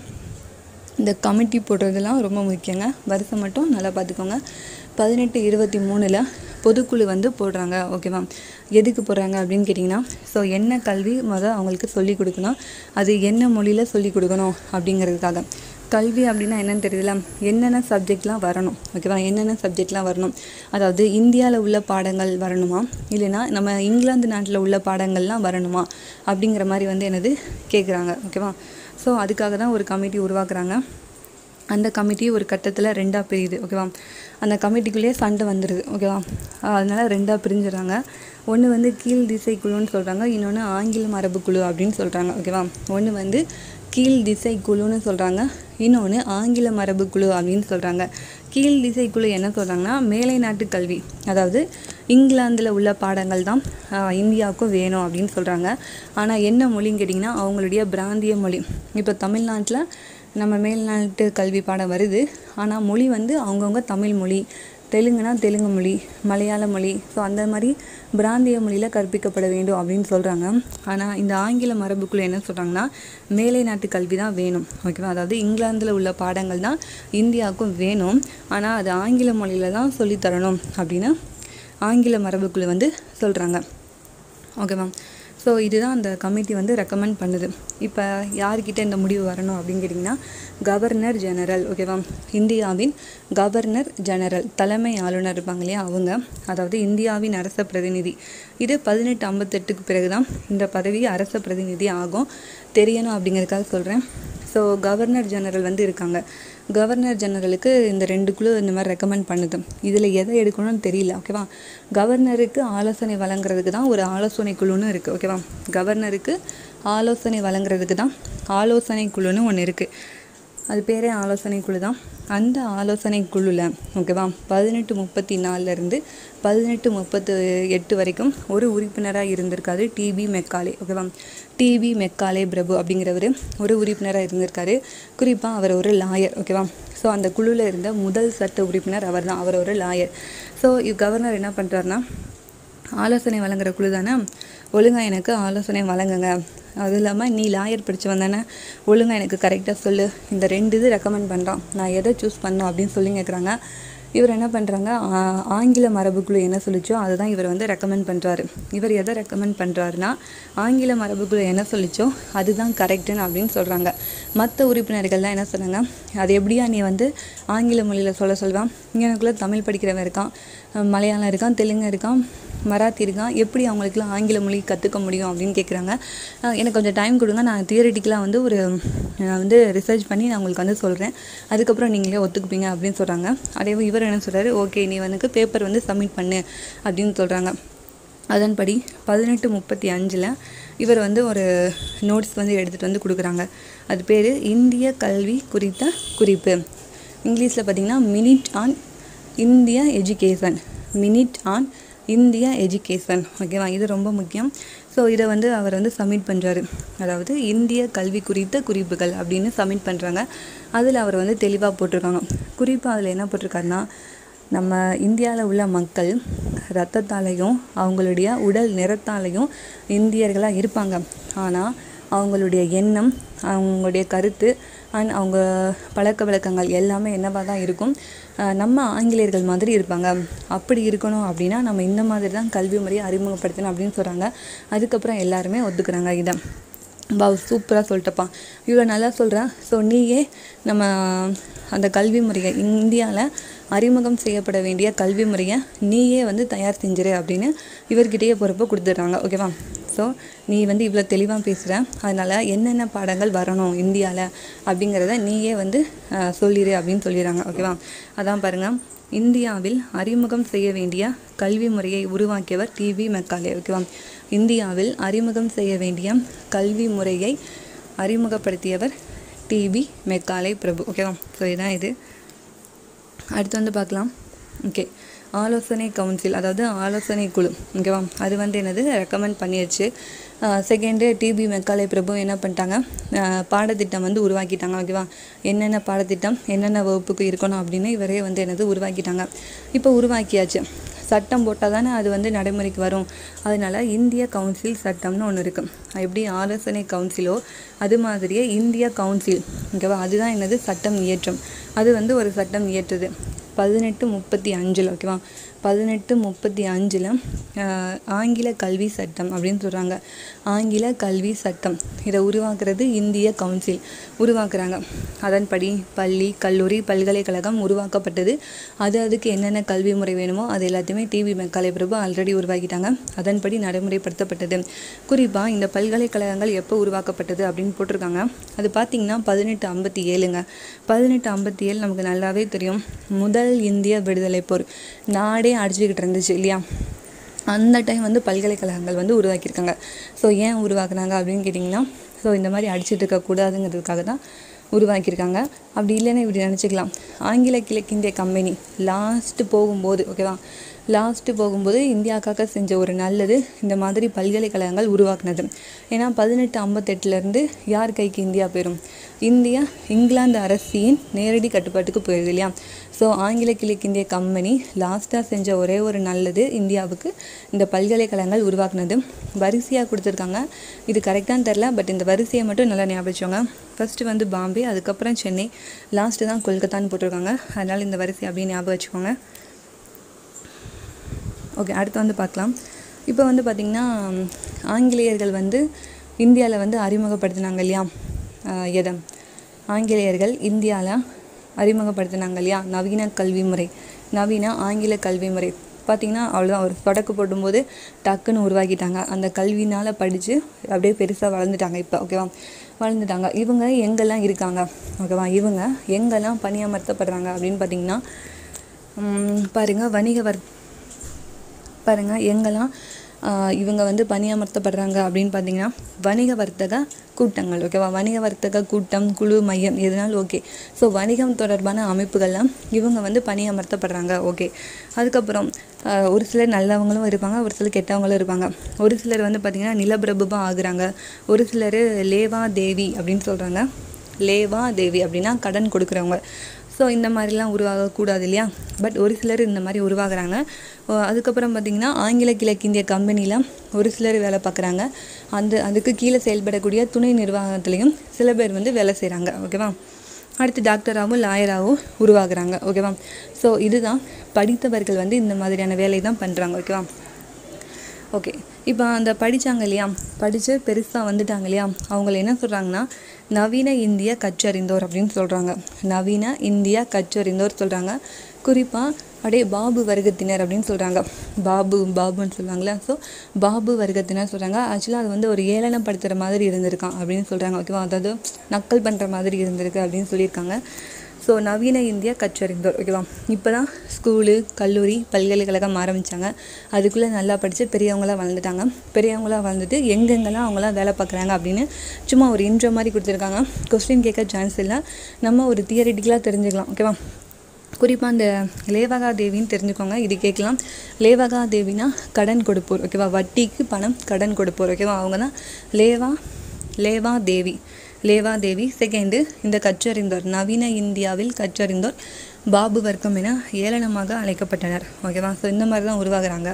இந்த கமிட்டி போடுறதெல்லாம் ரொம்ப முக்கியங்க வருஷம் மட்டும் நல்லா பார்த்துக்கோங்க பதினெட்டு இருபத்தி மூணில் பொதுக்குழு வந்து போடுறாங்க ஓகேவா எதுக்கு போடுறாங்க அப்படின்னு கேட்டிங்கன்னா ஸோ என்ன கல்வி மொதல் அவங்களுக்கு சொல்லிக் கொடுக்கணும் அது என்ன மொழியில் சொல்லிக் கொடுக்கணும் அப்படிங்கிறதுக்காக கல்வி அப்படின்னா என்னன்னு தெரியல என்னென்ன சப்ஜெக்ட்லாம் வரணும் ஓகேவா என்னென்ன சப்ஜெக்ட்லாம் வரணும் அதாவது இந்தியாவில் உள்ள பாடங்கள் வரணுமா இல்லைன்னா நம்ம இங்கிலாந்து நாட்டில் உள்ள பாடங்கள்லாம் வரணுமா அப்படிங்கிற மாதிரி வந்து என்னது கேட்குறாங்க ஓகேவா ஸோ அதுக்காக தான் ஒரு கமிட்டி உருவாக்குறாங்க அந்த கமிட்டி ஒரு கட்டத்தில் ரெண்டாக பிரியுது ஓகேவா அந்த கமிட்டிக்குள்ளேயே சண்டை வந்துடுது ஓகேவா அதனால ரெண்டாக பிரிஞ்சிடுறாங்க ஒன்று வந்து கீழ் திசை குழுன்னு சொல்கிறாங்க இன்னொன்று ஆங்கில மரபு குழு அப்படின்னு சொல்கிறாங்க ஓகேவா ஒன்று வந்து கீழ் திசை குழுன்னு சொல்கிறாங்க இன்னொன்று ஆங்கில மரபு குழு அப்படின்னு சொல்கிறாங்க கீழ் திசை குழு என்ன சொல்கிறாங்கன்னா மேலை நாட்டு கல்வி அதாவது இங்கிலாந்தில் உள்ள பாடங்கள் தான் ஆஹ், இந்தியாவுக்கும் வேணும் அப்படின்னு சொல்கிறாங்க ஆனால் என்ன மொழின்னு கேட்டிங்கன்னா அவங்களுடைய பிராந்திய மொழி இப்போ தமிழ்நாட்டில் நம்ம மேல்நாட்டு கல்வி பாடம் வருது ஆனால் மொழி வந்து அவங்கவுங்க தமிழ் மொழி தெலுங்குனா தெலுங்கு மொழி மலையாள மொழி ஸோ அந்த மாதிரி பிராந்திய மொழியில் கற்பிக்கப்பட வேண்டும் அப்படின்னு சொல்கிறாங்க ஆனால் இந்த ஆங்கில மரபுக்குள்ள என்ன சொல்கிறாங்கன்னா மேலை நாட்டு கல்வி தான் வேணும் ஓகேவா அதாவது இங்கிலாந்தில் உள்ள பாடங்கள் தான் இந்தியாவுக்கும் வேணும் ஆனால் அது ஆங்கில மொழியில் தான் சொல்லித் தரணும் அப்படின்னு ஆங்கில மரபுக்குழு வந்து சொல்கிறாங்க ஓகேவா ஸோ இதுதான் அந்த கமிட்டி வந்து ரெக்கமெண்ட் பண்ணுது இப்போ யார்கிட்ட இந்த முடிவு வரணும் அப்படின்னு கேட்டிங்கன்னா கவர்னர் ஜெனரல் ஓகேவா இந்தியாவின் கவர்னர் ஜெனரல் தலைமை ஆளுநர் இருப்பாங்க இல்லையா அவங்க அதாவது இந்தியாவின் அரச பிரதிநிதி இது பதினெட்டு ஐம்பத்தெட்டுக்கு பிறகு தான் இந்த பதவி அரச பிரதிநிதி ஆகும் தெரியணும் அப்படிங்கிறதுக்காக சொல்கிறேன் ஸோ கவர்னர் ஜெனரல் வந்து இருக்காங்க கவர்னர் ஜெனரலுக்கு இந்த ரெண்டு குழு இந்த மாதிரி ரெக்கமெண்ட் பண்ணுது இதில் எதை எடுக்கணும்னு தெரியல ஓகேவா கவர்னருக்கு ஆலோசனை வழங்குறதுக்கு தான் ஒரு ஆலோசனை குழுன்னு இருக்குது ஓகேவா கவர்னருக்கு ஆலோசனை வழங்குறதுக்கு தான் ஆலோசனை குழுன்னு ஒன்று இருக்குது அது பேரே ஆலோசனை குழு தான் அந்த ஆலோசனை குழுவில் ஓகேவா பதினெட்டு முப்பத்தி நாலுலேருந்து பதினெட்டு முப்பத்து எட்டு வரைக்கும் ஒரு உறுப்பினராக இருந்திருக்காரு டிபி மெக்காலே ஓகேவா டிபி மெக்காலே பிரபு அப்படிங்கிறவர் ஒரு உறுப்பினராக இருந்திருக்காரு குறிப்பாக அவர் ஒரு லாயர் ஓகேவா ஸோ அந்த குழுவில் இருந்த முதல் சட்ட உறுப்பினர் அவர் தான் அவர் ஒரு லாயர் ஸோ கவர்னர் என்ன பண்ணுறாருன்னா ஆலோசனை வழங்குற குழு தானே ஒழுங்கா எனக்கு ஆலோசனை வழங்குங்க அதுவும் இல்லாமல் நீ லாயர் படித்தவன் தானே ஒழுங்கா எனக்கு கரெக்டாக சொல்லு இந்த ரெண்டு இது ரெக்கமெண்ட் பண்ணுறான் நான் எதை சூஸ் பண்ணணும் அப்படின்னு சொல்லி கேட்குறாங்க இவர் என்ன பண்ணுறாங்க ஆங்கில மரபுக்குழு என்ன சொல்லிச்சோ அதை தான் இவர் வந்து ரெக்கமெண்ட் பண்ணுறாரு இவர் எதை ரெக்கமெண்ட் பண்ணுறாருன்னா ஆங்கில மரபுக்குழு என்ன சொல்லிச்சோ அதுதான் கரெக்டுன்னு அப்படின்னு சொல்கிறாங்க மற்ற உறுப்பினர்கள்லாம் என்ன சொன்னாங்க அது எப்படியா நீ வந்து ஆங்கில மொழியில் சொல்ல சொல்லுவான் எனக்குள்ளே தமிழ் படிக்கிறவன் இருக்கான் அஹ் மலையாளம் இருக்கான் தெலுங்கு இருக்கான் மராத்தி இருக்கான் எப்படி அவங்களுக்குலாம் ஆங்கில மொழி கற்றுக்க முடியும் அப்படின்னு கேட்குறாங்க அஹ் எனக்கு கொஞ்சம் டைம் கொடுங்க நான் தியரிட்டிக்கலாக வந்து ஒரு நான் வந்து ரிசர்ச் பண்ணி நான் உங்களுக்கு வந்து சொல்கிறேன் அதுக்கப்புறம் நீங்களே ஒத்துக்குப்பீங்க அப்படின்னு சொல்கிறாங்க அதே இவர் என்ன சொல்கிறாரு ஓகே நீ வந்து பேப்பர் வந்து சப்மிட் பண்ணு அப்படின்னு சொல்கிறாங்க அதன்படி பதினெட்டு முப்பத்தி அஞ்சில் இவர் வந்து ஒரு நோட்ஸ் வந்து எடுத்துகிட்டு வந்து கொடுக்குறாங்க அது பேர் இந்திய கல்வி குறித்த குறிப்பு இங்கிலீஷில் பார்த்தீங்கன்னா மினிட் ஆன் இந்திய எஜுகேஷன் மினிட் ஆன் இந்திய எஜுகேஷன் ஓகேவா இது ரொம்ப முக்கியம் ஸோ இதை வந்து அவர் வந்து சப்மிட் பண்ணுறாரு அதாவது இந்திய கல்வி குறித்த குறிப்புகள் அப்படின்னு சப்மிட் பண்ணுறாங்க அதில் அவர் வந்து தெளிவாக போட்டிருக்காங்க குறிப்பாக அதில் என்ன போட்டிருக்காருன்னா நம்ம இந்தியாவில் உள்ள மக்கள் ரத்தத்தாலையும் அவங்களுடைய உடல் நிறத்தாலையும் இந்தியர்களாக இருப்பாங்க ஆனால் அவங்களுடைய எண்ணம் அவங்களுடைய கருத்து அண்ட் அவங்க பழக்க வழக்கங்கள் எல்லாமே என்னவாக தான் இருக்கும் அஹ் நம்ம ஆங்கிலேயர்கள் மாதிரி இருப்பாங்க அப்படி இருக்கணும் அப்படின்னா நம்ம இந்த மாதிரி தான் கல்வி முறையை அறிமுகப்படுத்தணும் அப்படின்னு சொல்கிறாங்க அதுக்கப்புறம் எல்லாருமே ஒத்துக்கிறாங்க இதை பா சூப்பராக சொல்லிட்டப்பா இவ்வளோ நல்லா சொல்கிறேன் ஸோ நீயே நம்ம அந்த கல்வி முறையை இந்தியாவில் அறிமுகம் செய்யப்பட வேண்டிய கல்வி முறையை நீயே வந்து தயார் செஞ்சிரு அப்படின்னு இவர்கிட்டயே பொறுப்பை கொடுத்துட்றாங்க ஓகேவா ஸோ நீ வந்து இவ்வளோ தெளிவாக பேசுகிற அதனால் என்னென்ன பாடங்கள் வரணும் இந்தியாவில் அப்படிங்கிறத நீயே வந்து அஹ், சொல்லிடு அப்படின்னு சொல்லிடுறாங்க ஓகேவா அதான் பாருங்கள் இந்தியாவில் அறிமுகம் செய்ய வேண்டிய கல்வி முறையை உருவாக்கியவர் டிவி மெக்காலே ஓகேவா இந்தியாவில் அறிமுகம் செய்ய வேண்டிய கல்வி முறையை அறிமுகப்படுத்தியவர் டிபி மெக்காலே பிரபு ஓகேவா ஸோ இதுதான் இது அடுத்து வந்து பார்க்கலாம் ஓகே ஆலோசனை கவுன்சில் அதாவது ஆலோசனை குழு ஓகேவா அது வந்து என்னது ரெக்கமெண்ட் பண்ணிடுச்சு செகண்டு டிபி மெக்காலே பிரபு என்ன பண்ணிட்டாங்க ஆஹ் பாடத்திட்டம் வந்து உருவாக்கிட்டாங்க ஓகேவா என்னென்ன பாடத்திட்டம் என்னென்ன வகுப்புக்கு இருக்கணும் அப்படின்னு இவரே வந்து என்னது உருவாக்கிட்டாங்க இப்போ உருவாக்கியாச்சு சட்டம் போட்டால் தானே அது வந்து நடைமுறைக்கு வரும் அதனால இந்திய கவுன்சில் சட்டம்னு ஒன்று இருக்குது எப்படி ஆலோசனை கவுன்சிலோ அது மாதிரியே இந்திய கவுன்சில் ஓகேவா அதுதான் என்னது சட்டம் இயற்றும் அது வந்து ஒரு சட்டம் இயற்றுது பதினெட்டு முப்பத்தி அஞ்சில் ஓகேவா பதினெட்டு முப்பத்தி அஞ்சில் ஆங்கில கல்வி சட்டம் அப்படின்னு சொல்கிறாங்க ஆங்கில கல்வி சட்டம் இதை உருவாக்குறது இந்திய கவுன்சில் உருவாக்குறாங்க அதன்படி பள்ளி கல்லூரி பல்கலைக்கழகம் உருவாக்கப்பட்டது அது அதுக்கு என்னென்ன கல்வி முறை வேணுமோ அது எல்லாத்தையுமே டிவி மெக்காலே பிரபு ஆல்ரெடி உருவாக்கிட்டாங்க அதன்படி நடைமுறைப்படுத்தப்பட்டது குறிப்பாக இந்த பல்கலைக்கழகங்கள் எப்போ உருவாக்கப்பட்டது அப்படின்னு போட்டிருக்காங்க அது பார்த்தீங்கன்னா பதினெட்டு ஐம்பத்தி ஏழுங்க பதினெட்டு ஐம்பத்தி ஏழு நமக்கு நல்லாவே தெரியும் முதல் இந்திய விடுதலை போர் நாடே அடிச்சுக்கிட்டு இருந்துச்சு இல்லையா அந்த டைம் வந்து பல்கலைக்கழகங்கள் வந்து உருவாக்கியிருக்காங்க ஸோ ஏன் உருவாக்குனாங்க அப்படின்னு கேட்டிங்கன்னா ஸோ இந்த மாதிரி அடிச்சிட்டு இருக்கக்கூடாதுங்கிறதுக்காக தான் உருவாக்கியிருக்காங்க அப்படி இல்லைன்னா இப்படி நினச்சிக்கலாம் ஆங்கில கிழக்கிந்திய கம்பெனி லாஸ்ட்டு போகும்போது ஓகேவா லாஸ்ட்டு போகும்போது இந்தியாவுக்காக செஞ்ச ஒரு நல்லது இந்த மாதிரி பல்கலைக்கழகங்கள் உருவாக்குனது ஏன்னா பதினெட்டு ஐம்பத்தெட்டுலேருந்து யார் கைக்கு இந்தியா போயிடும் இந்தியா இங்கிலாந்து அரசியின் நேரடி கட்டுப்பாட்டுக்கு போயிடுது இல்லையா ஸோ ஆங்கில கிழக்கிந்திய கம்பெனி லாஸ்ட்டாக செஞ்ச ஒரே ஒரு நல்லது இந்தியாவுக்கு இந்த பல்கலைக்கழகங்கள் உருவாக்குனது வரிசையாக கொடுத்துருக்காங்க இது கரெக்டானு தெரில பட் இந்த வரிசையை மட்டும் நல்லா ஞாபகம் வச்சுக்கோங்க ஃபஸ்ட்டு வந்து பாம்பே அதுக்கப்புறம் சென்னை லாஸ்ட்டு தான் கொல்கத்தான்னு போட்டிருக்காங்க அதனால் இந்த வரிசை அப்படியே ஞாபகம் வச்சுக்கோங்க ஓகே அடுத்து வந்து பார்க்கலாம் இப்போ வந்து பார்த்திங்கன்னா ஆங்கிலேயர்கள் வந்து இந்தியாவில் வந்து அறிமுகப்படுத்தினாங்க இல்லையா ஆஹ் எதை ஆங்கிலேயர்கள் இந்தியாவில் அறிமுகப்படுத்தினாங்க இல்லையா நவீன கல்வி முறை நவீன ஆங்கில கல்வி முறை பார்த்திங்கன்னா அவ்வளோதான் ஒரு தொடக்கு போடும்போது டக்குன்னு உருவாக்கிட்டாங்க அந்த கல்வினால் படித்து அப்படியே பெருசாக வளர்ந்துட்டாங்க இப்போ ஓகேவா வளர்ந்துட்டாங்க இவங்க எங்கெல்லாம் இருக்காங்க ஓகேவா இவங்க எங்கெல்லாம் பணியமர்த்தப்படுறாங்க அப்படின்னு பார்த்திங்கன்னா உம், பாருங்க வணிக வர் பாருங்க எங்கெல்லாம் ஆஹ், இவங்க வந்து பணியமர்த்தப்படுறாங்க அப்படின்னு பார்த்தீங்கன்னா வணிக வர்த்தக கூட்டங்கள் ஓகேவா வணிக வர்த்தக கூட்டம் குழு மையம் எதுனாலும் ஓகே ஸோ வணிகம் தொடர்பான அமைப்புகள்லாம் இவங்க வந்து பணியமர்த்தப்படுறாங்க ஓகே அதுக்கப்புறம் ஆஹ், ஒரு சிலர் நல்லவங்களும் இருப்பாங்க ஒரு சிலர் கெட்டவங்களும் இருப்பாங்க ஒரு சிலர் வந்து பார்த்திங்கன்னா நிலப்பிரபுவாக ஆகுறாங்க ஒரு சிலர் லேவா தேவி அப்படின்னு சொல்கிறாங்க லேவா தேவி அப்படின்னா கடன் கொடுக்குறவங்க ஸோ இந்த மாதிரிலாம் உருவாகக்கூடாது இல்லையா பட் ஒரு சிலர் இந்த மாதிரி உருவாகுறாங்க ஓ, அதுக்கப்புறம் பார்த்திங்கன்னா ஆங்கில கிழக்கிந்திய கம்பெனியில் ஒரு சிலர் வேலை பார்க்குறாங்க அந்த அதுக்கு கீழே செயல்படக்கூடிய துணை நிர்வாகத்துலேயும் சில பேர் வந்து வேலை செய்கிறாங்க ஓகேவா அடுத்து டாக்டராகவும் லாயராகவும் உருவாகுறாங்க ஓகேவா ஸோ இதுதான் படித்தவர்கள் வந்து இந்த மாதிரியான வேலை தான் பண்ணுறாங்க ஓகேவா ஓகே இப்போ அந்த படித்தாங்க இல்லையா படித்து பெருசாக வந்துட்டாங்க இல்லையா அவங்கள என்ன சொல்கிறாங்கன்னா நவீன இந்திய கற்றறிந்தோர் அப்படின்னு சொல்கிறாங்க நவீன இந்திய கற்றறிந்தோர் சொல்கிறாங்க குறிப்பாக அப்படியே பாபு வர்க்கத்தினர் அப்படின்னு சொல்கிறாங்க பாபு பாபுன்னு சொல்லுவாங்களே ஸோ பாபு வர்க்கத்தினர் சொல்கிறாங்க ஆக்சுவலாக அது வந்து ஒரு ஏளனப்படுத்துகிற மாதிரி இருந்திருக்கான் அப்படின்னு சொல்கிறாங்க ஓகேவா அதாவது நக்கல் பண்ணுற மாதிரி இருந்திருக்கு அப்படின்னு சொல்லியிருக்காங்க ஸோ நவீன இந்திய கற்றறிந்தோர் ஓகேவா இப்போ தான் ஸ்கூலு கல்லூரி பல்கலைக்கழகம் ஆரம்பித்தாங்க அதுக்குள்ளே நல்லா படித்து பெரியவங்களாம் வளர்ந்துட்டாங்க பெரியவங்களாம் வளர்ந்துட்டு எங்கெங்கெல்லாம் அவங்களாம் வேலை பார்க்குறாங்க அப்படின்னு சும்மா ஒரு இன்ட்ரோ மாதிரி கொடுத்துருக்காங்க கொஸ்டின் கேட்க சான்ஸ் இல்லை நம்ம ஒரு தியரிட்டிக்கலாக தெரிஞ்சுக்கலாம் ஓகேவா குறிப்பாக அந்த லேவகா தேவின்னு தெரிஞ்சுக்கோங்க இது கேட்கலாம் லேவகா தேவினா கடன் கொடுப்போர் ஓகேவா வட்டிக்கு பணம் கடன் கொடுப்போர் ஓகேவா அவங்க தான் லேவா லேவா தேவி லேவா தேவி செகண்டு இந்த கற்றறிந்தோர் நவீன இந்தியாவில் கற்றறிந்தோர் பாபு வர்க்கம் என ஏளனமாக அழைக்கப்பட்டனர் ஓகேவா ஸோ இந்த மாதிரி தான் உருவாகுறாங்க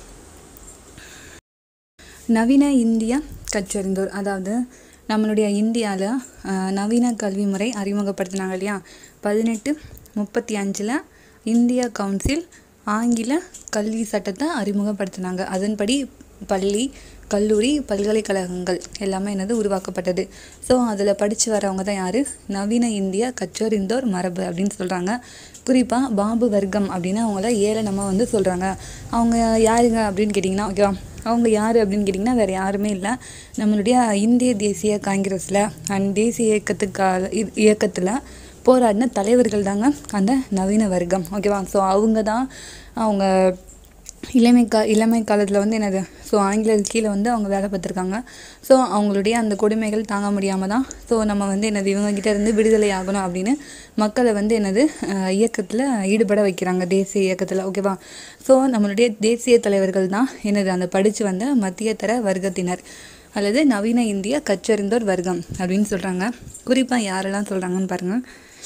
நவீன இந்திய கற்றறிந்தோர் அதாவது நம்மளுடைய இந்தியாவில் நவீன கல்வி முறை அறிமுகப்படுத்தினாங்க இல்லையா பதினெட்டு முப்பத்தி அஞ்சில் இந்திய கவுன்சில் ஆங்கில கல்வி சட்டத்தை அறிமுகப்படுத்தினாங்க அதன்படி பள்ளி கல்லூரி பல்கலைக்கழகங்கள் எல்லாமே என்னது உருவாக்கப்பட்டது ஸோ அதில் படித்து வரவங்க தான் யார் நவீன இந்திய கற்றறிந்தோர் மரபு அப்படின்னு சொல்கிறாங்க குறிப்பாக பாபு வர்க்கம் அப்படின்னு அவங்கள ஏளனமாக வந்து சொல்கிறாங்க அவங்க யாருங்க அப்படின்னு கேட்டிங்கன்னா ஓகேவா அவங்க யார் அப்படின்னு கேட்டிங்கன்னா வேறு யாருமே இல்லை நம்மளுடைய இந்திய தேசிய காங்கிரஸில் அண்ட் தேசிய இயக்கத்துக்காக இது இயக்கத்தில் போராடின தலைவர்கள் தாங்க அந்த நவீன வர்க்கம் ஓகேவா ஸோ அவங்க தான் அவங்க இளமை கா இளமை காலத்தில் வந்து என்னது ஸோ ஆங்கிலேயர் கீழே வந்து அவங்க வேலை பார்த்துருக்காங்க ஸோ அவங்களுடைய அந்த கொடுமைகள் தாங்க முடியாமல் தான் ஸோ நம்ம வந்து என்னது இவங்ககிட்ட இருந்து விடுதலை ஆகணும் அப்படின்னு மக்களை வந்து என்னது அஹ், இயக்கத்தில் ஈடுபட வைக்கிறாங்க தேசிய இயக்கத்தில் ஓகேவா ஸோ நம்மளுடைய தேசிய தலைவர்கள் தான் என்னது அந்த படித்து வந்த மத்திய தர வர்க்கத்தினர் அல்லது நவீன இந்திய கற்றறிந்தோர் வர்க்கம் அப்படின்னு சொல்கிறாங்க குறிப்பாக யாரெல்லாம் சொல்கிறாங்கன்னு பாருங்கள்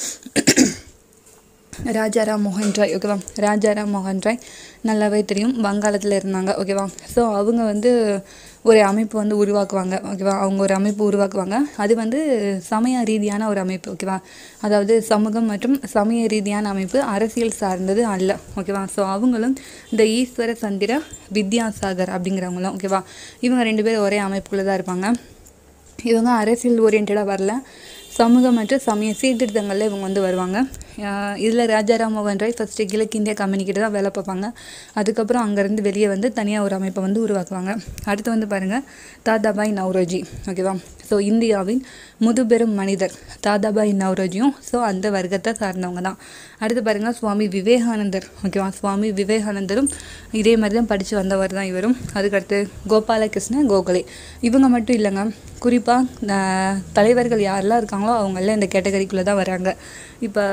ராஜாராம் மோகன் ராய் ஓகேவா ராஜாராம் மோகன் ராய் நல்லாவே தெரியும் வங்காளத்தில் இருந்தாங்க ஓகேவா ஸோ அவங்க வந்து ஒரு அமைப்பு வந்து உருவாக்குவாங்க ஓகேவா அவங்க ஒரு அமைப்பு உருவாக்குவாங்க அது வந்து சமய ரீதியான ஒரு அமைப்பு ஓகேவா அதாவது சமூகம் மற்றும் சமய ரீதியான அமைப்பு அரசியல் சார்ந்தது அல்ல ஓகேவா ஸோ அவங்களும் இந்த ஈஸ்வர சந்திர வித்யாசாகர் அப்படிங்கிறவங்களும் ஓகேவா இவங்க ரெண்டு பேரும் ஒரே அமைப்புக்குள்ளே தான் இருப்பாங்க இவங்க அரசியல் ஓரியன்டாக வரல சமூக மற்றும் சமய சீர்திருத்தங்களில் இவங்க வந்து வருவாங்க இதில் ராஜாராம் மோகன் ராய் ஃபஸ்ட்டு கிழக்கிந்திய கம்பெனிக்கிட்ட தான் வேலை பார்ப்பாங்க அதுக்கப்புறம் அங்கேருந்து வெளியே வந்து தனியாக ஒரு அமைப்பை வந்து உருவாக்குவாங்க அடுத்து வந்து பாருங்கள் தாதாபாய் நவ்ரோஜி ஓகேவா ஸோ இந்தியாவின் முதுபெரும் மனிதர் தாதாபாய் நவ்ரோஜியும் ஸோ அந்த வர்க்கத்தை சார்ந்தவங்க தான் அடுத்து பாருங்கள் சுவாமி விவேகானந்தர் ஓகேவா சுவாமி விவேகானந்தரும் இதே மாதிரி தான் படித்து வந்தவர் தான் இவரும் அதுக்கடுத்து கோபாலகிருஷ்ண கோகலே இவங்க மட்டும் இல்லைங்க குறிப்பாக தலைவர்கள் யாரெல்லாம் இருக்காங்களோ அவங்கெல்லாம் இந்த கேட்டகரிக்குள்ளே தான் வராங்க இப்போ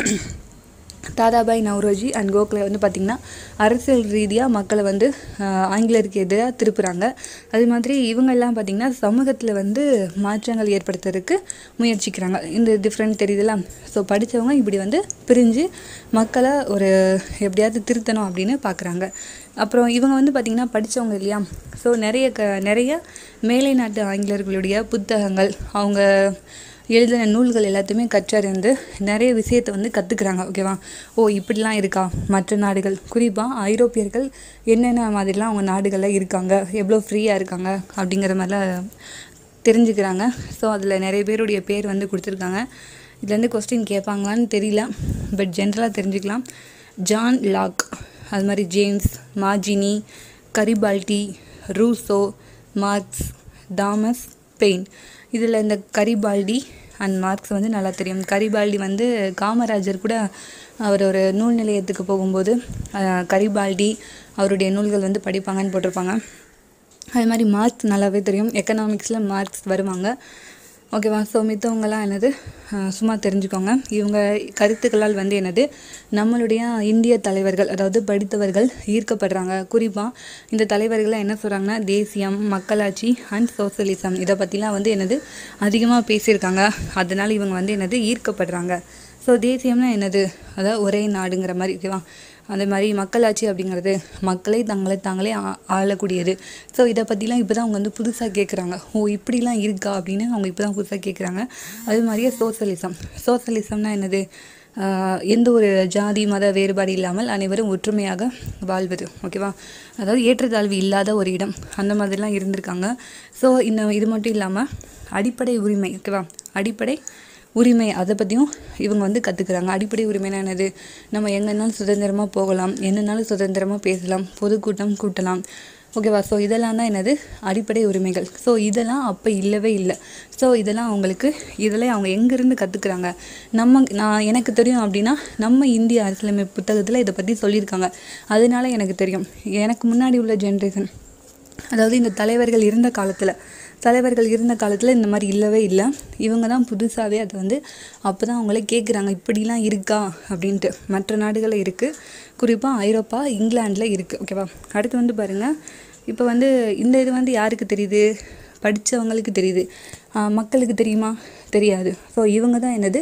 தாதாபாய் நவ்ரோஜி அண்ட் கோகலே வந்து பார்த்திங்கன்னா அரசியல் ரீதியாக மக்களை வந்து ஆஹ், ஆங்கிலேயருக்கு எதிராக திருப்புறாங்க அது மாதிரி இவங்கெல்லாம் பார்த்திங்கன்னா சமூகத்தில் வந்து மாற்றங்கள் ஏற்படுத்துறதுக்கு முயற்சிக்கிறாங்க இந்த டிஃப்ரெண்ட் தெரியுதுல்ல ஸோ படித்தவங்க இப்படி வந்து பிரிஞ்சு மக்களை ஒரு எப்படியாவது திருத்தணும் அப்படின்னு பார்க்குறாங்க அப்புறம் இவங்க வந்து பார்த்திங்கன்னா படித்தவங்க இல்லையா ஸோ நிறைய க நிறைய மேலை நாட்டு ஆங்கிலேயர்களுடைய புத்தகங்கள் அவங்க எழுதின நூல்கள் எல்லாத்தையுமே கற்றறிந்து நிறைய விஷயத்தை வந்து கற்றுக்குறாங்க ஓகேவா ஓ இப்படிலாம் இருக்கா மற்ற நாடுகள் குறிப்பாக ஐரோப்பியர்கள் என்னென்ன மாதிரிலாம் அவங்க நாடுகளில் இருக்காங்க எவ்வளோ ஃப்ரீயாக இருக்காங்க அப்படிங்கிற மாதிரிலாம் தெரிஞ்சுக்கிறாங்க ஸோ அதில் நிறைய பேருடைய பேர் வந்து கொடுத்துருக்காங்க இதுலேருந்து கொஸ்டின் கேட்பாங்களான்னு தெரியல பட் ஜென்ரலாக தெரிஞ்சுக்கலாம் ஜான் லாக் அது மாதிரி James Mazzini Garibaldi Rousseau Marx Thomas Paine இதில் இந்த கரிபால்டி அண்ட் மார்க்ஸ் வந்து நல்லா தெரியும் கரிபால்டி வந்து காமராஜர் கூட அவர் ஒரு நூல் நிலையத்துக்கு போகும்போது அஹ், கரிபால்டி அவருடைய நூல்கள் வந்து படிப்பாங்கன்னு போட்டிருப்பாங்க அது மாதிரி மார்க்ஸ் நல்லாவே தெரியும் எக்கனாமிக்ஸில் மார்க்ஸ் வருவாங்க ஓகேவா ஸோ மித்தவங்கலாம் என்னது அஹ், சும்மா தெரிஞ்சுக்கோங்க இவங்க கருத்துக்களால் வந்து என்னது நம்மளுடைய இந்திய தலைவர்கள் அதாவது படித்தவர்கள் ஈர்க்கப்படுறாங்க குறிப்பாக இந்த தலைவர்கள்லாம் என்ன சொல்கிறாங்கன்னா தேசியம் மக்களாட்சி அண்ட் சோசலிசம் இதை பற்றிலாம் வந்து என்னது அதிகமாக பேசியிருக்காங்க அதனால் இவங்க வந்து என்னது ஈர்க்கப்படுறாங்க ஸோ தேசியம்னா என்னது அதாவது ஒரே நாடுங்கிற மாதிரி ஓகேவா அதே மாதிரி மக்களாட்சி அப்படிங்கிறது மக்களை தங்களை தாங்களே ஆ- ஆளக்கூடியது ஸோ இதை பற்றிலாம் இப்போ தான் அவங்க வந்து புதுசாக கேட்குறாங்க ஓ இப்படிலாம் இருக்கா அப்படின்னு அவங்க இப்போ தான் புதுசாக கேட்குறாங்க அது மாதிரியே சோசலிசம் சோசலிசம்னா என்னது ஆஹ் எந்த ஒரு ஜாதி மத வேறுபாடு இல்லாமல் அனைவரும் ஒற்றுமையாக வாழ்வது ஓகேவா அதாவது ஏற்றத்தாழ்வு இல்லாத ஒரு இடம் அந்த மாதிரிலாம் இருந்திருக்காங்க ஸோ இந்த இது மட்டும் இல்லாமல் அடிப்படை உரிமை ஓகேவா அடிப்படை உரிமை அதை பற்றியும் இவங்க வந்து கற்றுக்குறாங்க அடிப்படை உரிமைனா என்னது நம்ம எங்கேனாலும் சுதந்திரமாக போகலாம் என்னன்னாலும் சுதந்திரமாக பேசலாம் பொதுக்கூட்டம் கூட்டலாம் ஓகேவா ஸோ இதெல்லாம் தான் என்னது அடிப்படை உரிமைகள் ஸோ இதெல்லாம் அப்போ இல்லவே இல்லை ஸோ இதெல்லாம் அவங்களுக்கு இதெல்லாம் அவங்க எங்கேருந்து கற்றுக்குறாங்க நம்ம நான் எனக்கு தெரியும் அப்படின்னா நம்ம இந்திய அரசியலமைப்பு புத்தகத்தில் இதை பற்றி சொல்லியிருக்காங்க அதனால எனக்கு தெரியும் எனக்கு முன்னாடி உள்ள ஜென்ரேஷன் அதாவது இந்த தலைவர்கள் இருந்த காலத்தில் தலைவர்கள் இருந்த காலத்தில் இந்த மாதிரி இல்லவே இல்லை இவங்க தான் புதுசாகவே அதை வந்து அப்போ தான் அவங்களே கேட்குறாங்க இப்படிலாம் இருக்கா அப்படின்ட்டு மற்ற நாடுகளில் இருக்குது குறிப்பாக ஐரோப்பா இங்கிலாண்டில் இருக்குது ஓகேவா அடுத்து வந்து பாருங்கள் இப்போ வந்து இந்த இது வந்து யாருக்கு தெரியுது படித்தவங்களுக்கு தெரியுது ஆஹ் மக்களுக்கு தெரியுமா தெரியாது ஸோ இவங்க தான் என்னது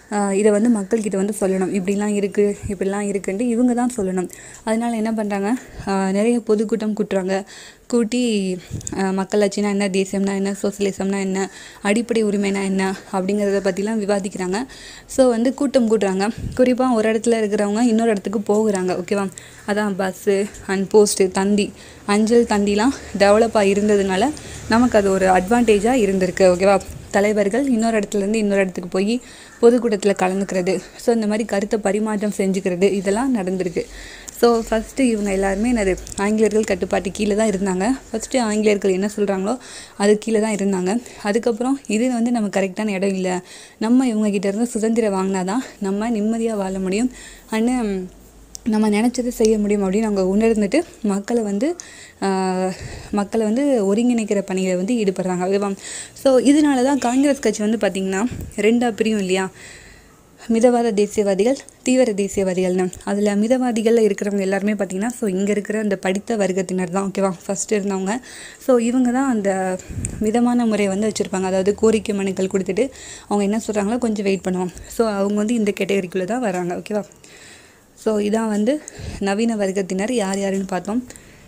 ஆஹ் இதை வந்து மக்கள்கிட்ட வந்து சொல்லணும் இப்படிலாம் இருக்குது இப்படிலாம் இருக்குன்ட்டு இவங்க தான் சொல்லணும் அதனால என்ன பண்ணுறாங்க நிறைய பொதுக்கூட்டம் கூட்டுறாங்க கூட்டி ஆஹ் மக்களாட்சினா என்ன தேசியம்னா என்ன சோசியலிசம்னா என்ன அடிப்படை உரிமைனா என்ன அப்படிங்கிறத பற்றிலாம் விவாதிக்கிறாங்க ஸோ வந்து கூட்டம் கூட்டுறாங்க குறிப்பாக ஒரு இடத்துல இருக்கிறவங்க இன்னொரு இடத்துக்கு போகுறாங்க ஓகேவா அதான் பஸ்ஸு அண்ட் போஸ்ட்டு தந்தி அஞ்சல் தந்திலாம் டெவலப்பாக இருந்ததுனால நமக்கு அது ஒரு அட்வான்டேஜாக இருந்திருக்கு ஓகேவா தலைவர்கள் இன்னொரு இடத்துலேருந்து இன்னொரு இடத்துக்கு போய் பொதுக்கூட்டத்தில் கலந்துக்கிறது ஸோ இந்த மாதிரி கருத்தை பரிமாற்றம் செஞ்சுக்கிறது இதெல்லாம் நடந்திருக்கு ஸோ ஃபஸ்ட்டு இவங்க எல்லாருமே என்னது ஆங்கிலேயர்கள் கட்டுப்பாட்டு கீழே தான் இருந்தாங்க ஃபஸ்ட்டு ஆங்கிலேயர்கள் என்ன சொல்கிறாங்களோ அது கீழே தான் இருந்தாங்க அதுக்கப்புறம் இது வந்து நம்ம கரெக்டான இடம் இல்லை நம்ம இவங்க கிட்ட இருந்து சுதந்திரம் வாங்கினா தான் நம்ம நிம்மதியாக வாழ முடியும் அண்டு நம்ம நினச்சதை செய்ய முடியும் அப்படின்னு அவங்க உணர்ந்துட்டு மக்களை வந்து ஆஹ், மக்களை வந்து ஒருங்கிணைக்கிற பணிகளை வந்து ஈடுபடுறாங்க ஓகேவா ஸோ இதனால தான் காங்கிரஸ் கட்சி வந்து பார்த்திங்கன்னா ரெண்டாக பிரியும் இல்லையா மிதவாத தேசியவாதிகள் தீவிர தேசியவாதிகள்னு அதில் மிதவாதிகளில் இருக்கிறவங்க எல்லாருமே பார்த்திங்கன்னா ஸோ இங்கே இருக்கிற அந்த படித்த வர்க்கத்தினர் தான் ஓகேவா ஃபஸ்ட்டு இருந்தவங்க ஸோ இவங்க தான் அந்த மிதமான முறையை வந்து வச்சுருப்பாங்க அதாவது கோரிக்கை மனுக்கள் கொடுத்துட்டு அவங்க என்ன சொல்கிறாங்களோ கொஞ்சம் வெயிட் பண்ணுவோம் ஸோ அவங்க வந்து இந்த கேட்டகரிக்குள்ளே தான் வராங்க ஓகேவா ஸோ இதான் வந்து நவீன வர்க்கத்தினர் யார் யாருன்னு பார்த்தோம்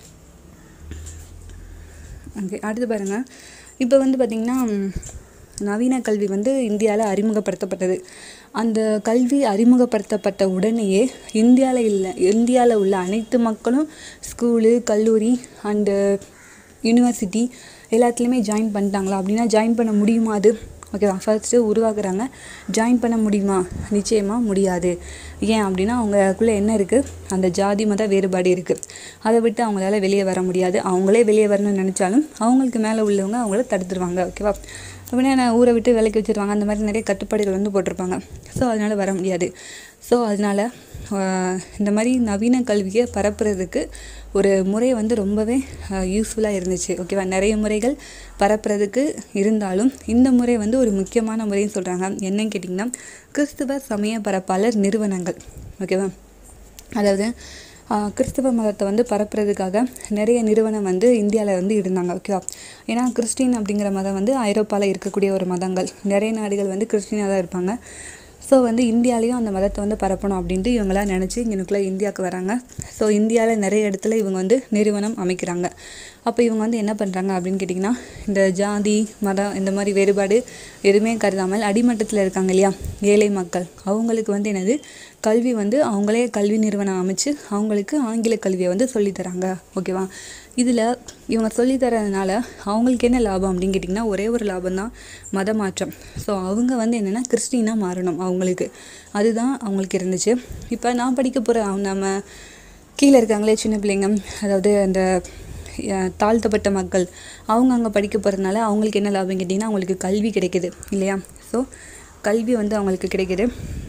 ஓகே அடுத்து பாருங்கள் இப்போ வந்து பார்த்திங்கன்னா ம், நவீன கல்வி வந்து இந்தியாவில் அறிமுகப்படுத்தப்பட்டது அந்த கல்வி அறிமுகப்படுத்தப்பட்ட உடனேயே இந்தியாவில் இல்லை இந்தியாவில் உள்ள அனைத்து மக்களும் ஸ்கூலு கல்லூரி அண்டு யூனிவர்சிட்டி எல்லாத்துலேயுமே ஜாயின் பண்ணிட்டாங்களா அப்படின்னா ஜாயின் பண்ண முடியுமா அது ஓகேவா ஃபர்ஸ்ட்டு உருவாக்குறாங்க ஜாயின் பண்ண முடியுமா நிச்சயமாக முடியாது ஏன் அப்படின்னா அவங்களுக்குள்ளே என்ன இருக்குது அந்த ஜாதி மத வேறுபாடு இருக்குது அதை விட்டு அவங்களால வெளியே வர முடியாது அவங்களே வெளியே வரணும்னு நினச்சாலும் அவங்களுக்கு மேலே உள்ளவங்க அவங்கள தடுத்துருவாங்க ஓகேவா அப்படின்னா நான் ஊரை விட்டு விலைக்கு வச்சுருவாங்க அந்த மாதிரி நிறைய கட்டுப்பாடுகள் வந்து போட்டிருப்பாங்க ஸோ அதனால் வர முடியாது ஸோ அதனால் இந்த மாதிரி நவீன கல்வியை பரப்புறதுக்கு ஒரு முறை வந்து ரொம்பவே யூஸ்ஃபுல்லாக இருந்துச்சு ஓகேவா நிறைய முறைகள் பரப்புறதுக்கு இருந்தாலும் இந்த முறை வந்து ஒரு முக்கியமான முறைன்னு சொல்கிறாங்க என்னன்னு கேட்டிங்கன்னா கிறிஸ்துவ சமய பரப்பாளர் நிறுவனங்கள் ஓகேவா அதாவது ஆஹ், கிறிஸ்தவ மதத்தை வந்து பரப்புறதுக்காக நிறைய நிறுவனம் வந்து இந்தியாவில் வந்து இருந்தாங்க ஓகேவா ஏன்னா கிறிஸ்டின் அப்படிங்கிற மதம் வந்து ஐரோப்பாவில் இருக்கக்கூடிய ஒரு மதங்கள் நிறைய நாடுகள் வந்து கிறிஸ்டினாக தான் இருப்பாங்க ஸோ வந்து இந்தியாலேயும் அந்த மதத்தை வந்து பரப்பணும் அப்படின்ட்டு இவங்களாம் நினச்சி இங்கனுக்குள்ளே இந்தியாவுக்கு வராங்க ஸோ இந்தியாவில் நிறைய இடத்துல இவங்க வந்து நிறுவனம் அமைக்கிறாங்க அப்போ இவங்க வந்து என்ன பண்ணுறாங்க அப்படின்னு கேட்டிங்கன்னா இந்த ஜாதி மதம் இந்த மாதிரி வேறுபாடு எதுவுமே கருதாமல் அடிமட்டத்தில் இருக்காங்க இல்லையா ஏழை மக்கள் அவங்களுக்கு வந்து என்னது கல்வி வந்து அவங்களே கல்வி நிறுவனம் அமைச்சு அவங்களுக்கு ஆங்கில கல்வியை வந்து சொல்லித் தராங்க ஓகேவா இதில் இவங்க சொல்லித் தரதுனால அவங்களுக்கு என்ன லாபம் அப்படின்னு கேட்டிங்கன்னா ஒரே ஒரு லாபம் தான் மத மாற்றம் ஸோ அவங்க வந்து என்னென்னா கிறிஸ்டினாக மாறணும் அவங்களுக்கு அதுதான் அவங்களுக்கு இருந்துச்சு இப்போ நான் படிக்க போகிற நம்ம கீழே இருக்காங்களே சின்ன பிள்ளைங்க அதாவது அந்த அஹ், தாழ்த்தப்பட்ட மக்கள் அவங்க அங்கே படிக்க போகிறதுனால அவங்களுக்கு என்ன லாபம் கேட்டிங்கன்னா அவங்களுக்கு கல்வி கிடைக்குது இல்லையா ஸோ கல்வி வந்து அவங்களுக்கு கிடைக்குது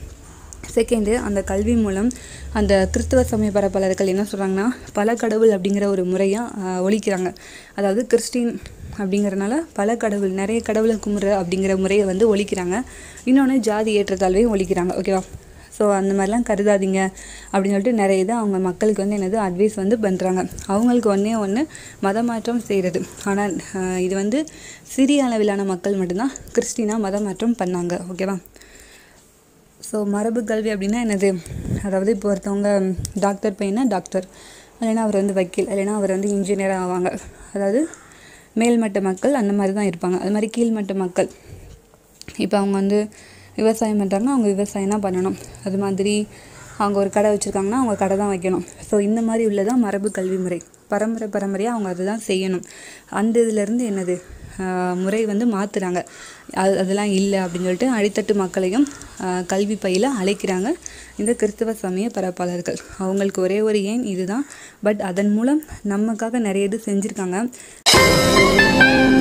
செகண்டு அந்த கல்வி மூலம் அந்த கிறிஸ்தவ சமய பரப்பாளர்கள் என்ன சொல்கிறாங்கன்னா பல கடவுள் அப்படிங்கிற ஒரு முறையாக ஒழிக்கிறாங்க அதாவது கிறிஸ்டின் அப்படிங்கிறனால பல கடவுள் நிறைய கடவுளை கும்பிட்ற அப்படிங்கிற முறையை வந்து ஒழிக்கிறாங்க இன்னொன்று ஜாதி ஏற்றத்தாழ்வையும் ஒழிக்கிறாங்க ஓகேவா ஸோ அந்த மாதிரிலாம் கருதாதீங்க அப்படின்னு சொல்லிட்டு நிறைய இதை அவங்க மக்களுக்கு வந்து என்னது அட்வைஸ் வந்து பண்ணுறாங்க அவங்களுக்கு ஒன்றே ஒன்று மத மாற்றம் செய்கிறது ஆனால் இது வந்து சிறிய அளவிலான மக்கள் மட்டும்தான் கிறிஸ்டினா மத மாற்றம் பண்ணாங்க ஓகேவா ஸோ மரபு கல்வி அப்படின்னா என்னது அதாவது இப்போ ஒருத்தவங்க டாக்டர் பையனா டாக்டர் இல்லைன்னா அவர் வந்து வக்கீல் இல்லைன்னா அவர் வந்து இன்ஜினியர் ஆவாங்க அதாவது மேல்மட்ட மக்கள் அந்த மாதிரி தான் இருப்பாங்க அது மாதிரி கீழ்மட்ட மக்கள் இப்போ அவங்க வந்து விவசாயம் பண்ணுறாங்க அவங்க விவசாயம் தான் பண்ணணும் அது மாதிரி அவங்க ஒரு கடை வச்சுருக்காங்கன்னா அவங்க கடை தான் வைக்கணும் ஸோ இந்த மாதிரி உள்ளதான் மரபு கல்வி முறை பரம்பரை பரம்பரையாக அவங்க அதை தான் செய்யணும் அந்த இதுலேருந்து என்னது ஆஹ் முறை வந்து மாற்றுறாங்க அது அதெல்லாம் இல்லை அப்படின்னு சொல்லிட்டு அடித்தட்டு மக்களையும் ஆஹ் கல்வி பயில அழைக்கிறாங்க இந்த கிறிஸ்தவ சமய பரப்பாளர்கள் அவங்களுக்கு ஒரே ஒரு ஏன் இதுதான் பட் அதன் மூலம் நமக்காக நிறைய இது செஞ்சுருக்காங்க